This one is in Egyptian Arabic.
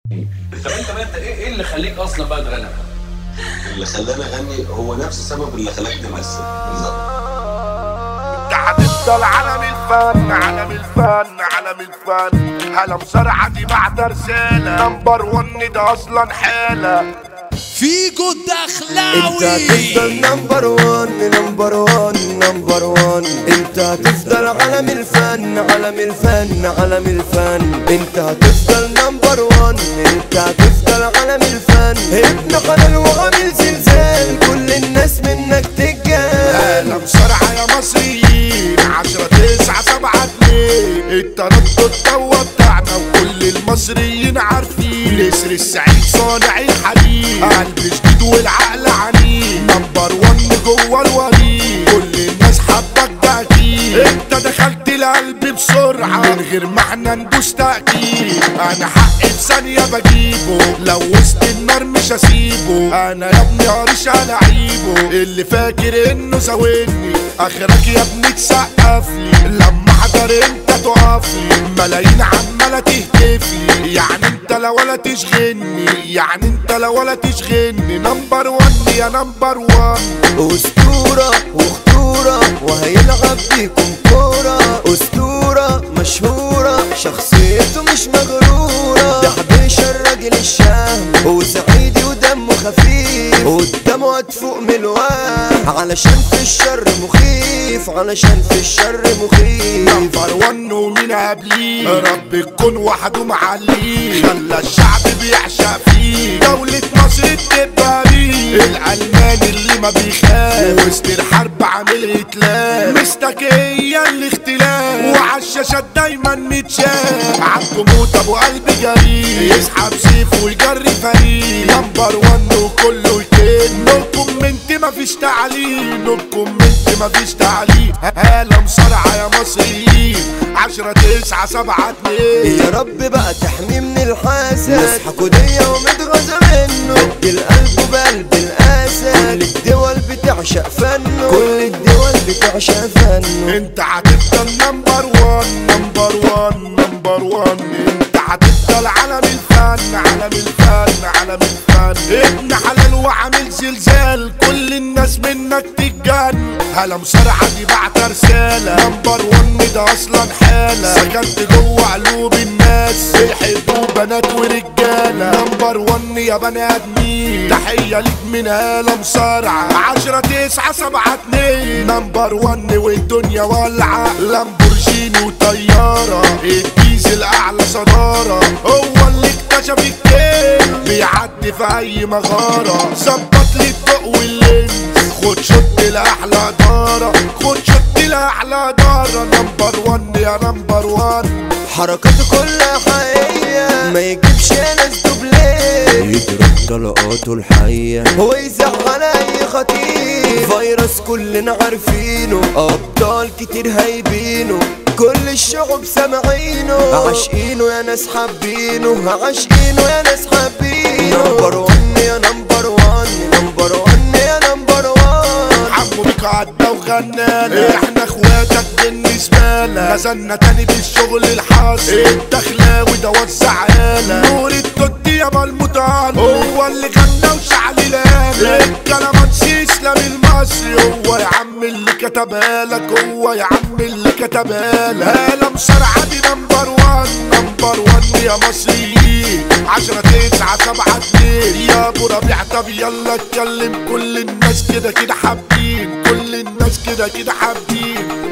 طب انت بقى انت ايه ايه اللي خليك اصلا بقى تغني اللي خلاني اغني هو نفس السبب اللي خلاك تمثل بالظبط انت هتفضل علم الفن علم الفن علم الفن هلا مصارعة دي بعد رسالة نمبر ون ده اصلا حالة فيجو انت الدخلاوي هتفضل نمبر وان نمبر وان نمبر وان انت هتفضل علم الفن علم الفن علم الفن انت هتفضل نمبر وان انت هتفضل علم الفن ابن حلال وعامل زلزال كل الناس منك تجال هلا مصارعة يا مصريين عشرة تسعة سبعة اتنين التردد دوا بتاعنا وكل المصريين عارفين نسر السعيد صانع الحديد قلب جديد والعقل عنيد نمبر ون جوه الوريد كل الناس حبك ده اكيد انت دخلت القلب بسرعة من غير ما احنا ندوس تأكيد انا حقي في ثانية بجيبه لو وسط النار مش هسيبه انا يا ابني قريش انا عيبه اللي فاكر انه زاولني اخرك يا ابني تسقف لي لما حضر انت تقف لي ملايين عمالة تهتف لي يعني انت لا ولا تشغلني يعني انت لا ولا تشغلني نمبر ون يا نمبر ون اسطورة وخطورة وهيلعب بيكم كورة اسطورة مشهورة شخصيته مش مغرورة ده حبيش الراجل الشهم هو صعيدي ودمه خفيف قدامه هتفوق من الوهم علشان في الشر مخيف علشان في الشر مخيف نمبر ون ومين قبليه رب الكون وحده معليه خلى الشعب بيعشق فيه دولة مصر تبقى بيه الألمان اللي ما بيخاف وسط الحرب عامل اتلاف مستكية الاختلاف وعالشاشات دايما متشاف عنده موت ابو قلب جريء يسحب سيفه ويجري فريق نمبر ون وكله يكن نو كومنت مفيش تعليق نو كومنت مفيش تعليق هلا مصارعة يا مصريين عشرة تسعة سبعة اتنين يا رب بقى تحميه من الحسد ناس حقودية ومتغاظة منه ادي القلب بقلب الاسد كل الدول بتعشق فنه كل الدول بتعشق فنه انت هتفضل نمبر وان نمبر وان نمبر وان انت هتفضل علم الفن علم الفن علم الفن ابن حلال وعامل زلزال كل الناس منك تتجن هلا مصارعة دي بعت رسالة نمبر وان ده اصلا حالة سكنت جوه قلوب الناس بيحبوا بنات ورجالة نمبر وان يا بني ادمين تحية ليك من هالة مصارعة عشرة تسعة سبعة اتنين نمبر وان والدنيا والعة لامبورجيني وطيارة الديزل اعلى صدارة هو اللي اكتشف الكيل بيعدي في اي مغارة ظبط لي الضوء واللينز خد شوت لاحلى دارة خد شوت لاحلى دارة نمبر وان يا نمبر وان حركاته كلها حقيقية ما يجيبش ناس دوبليه يضرب طلقاته الحية هو يزعل اي خطير فيروس كلنا عارفينه ابطال كتير هايبينه كل الشعوب سامعينه عاشقينه يا ناس حابينه عاشقينه يا ناس حابينه نمبر وان يا نمبر وان نمبر وان يا نمبر وان عمو بيك عدى وغنانا احنا اخواتك بالنسبة لنا نزلنا تاني بالشغل الحاصل الدخلاوي ده وزع آلة نور التوت يابا المتعلم هو اللي غنى وشعللنا الكلامانسي اسلام المصري هو يا عم اللي كتبها لك هو يا عم اللي كتبها لك هلا مصارعة دي نمبر وان نمبر وان يا مصريين عشرة تسعة سبعة اتنين يا ابو ربيع طب يلا اتكلم كل الناس كده كده حابين كل الناس كده كده حابين